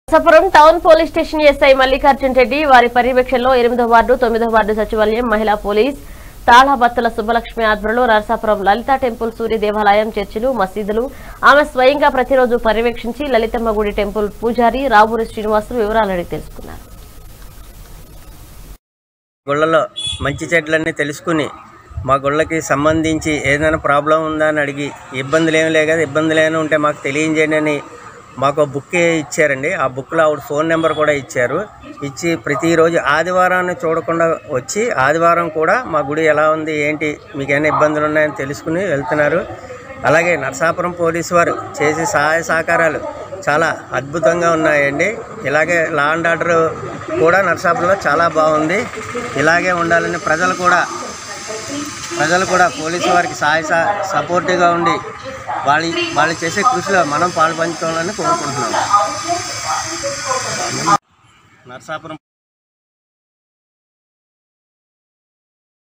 Narasapuram town police station SI Mallikarjun Reddy వారి పర్యవేక్షణలో ఎనిమిదో వార్డు తొమ్మిదో వార్డు సచివాలయం మహిళా పోలీస్ తాళాబత్తుల సుబ్బలక్ష్మి ఆధ్వర్యంలో నరసాపురం లలిత టెంపుల్ సూర్య దేవాలయం చర్చిలు మసీదులు ఆమె స్వయంగా ప్రతిరోజు పర్యవేక్షించి లలితమ్మ గుడి టెంపుల్ పూజారి రావూరి శ్రీనివాసులు వివరాలు అడిగి తెలుసుకున్నారు గుళ్ళలో మంచి చెడ్లన్నీ తెలుసుకుని మా గుళ్ళకి సంబంధించి ఏదైనా ప్రాబ్లం ఉందా అని అడిగి ఇబ్బందులు ఏమి లే కదా ఇబ్బందులు ఏమైనా ఉంటే మాకు తెలియజేయండి అని మాకు బుక్ ఇచ్చారండి ఆ బుక్లో ఆవిడ ఫోన్ నెంబర్ కూడా ఇచ్చారు ఇచ్చి ప్రతిరోజు ఆదివారాన్ని చూడకుండా వచ్చి ఆదివారం కూడా మా గుడి ఎలా ఉంది ఏంటి మీకు ఏమైనా ఇబ్బందులు ఉన్నాయని తెలుసుకుని వెళ్తున్నారు అలాగే నరసాపురం పోలీసు వారు చేసే సహాయ సహకారాలు చాలా అద్భుతంగా ఉన్నాయండి ఇలాగే లా అండ్ ఆర్డర్ కూడా నరసాపురంలో చాలా బాగుంది ఇలాగే ఉండాలని ప్రజలు కూడా ప్రజలు కూడా పోలీసు వారికి సహాయ సహ- సపోర్టివ్గా ఉండి వాళ్ళ వాళ్ళు చేసే కృషిలో మనం పాలు పంచుకోవాలని కోరుకుంటున్నాం నరసాపురం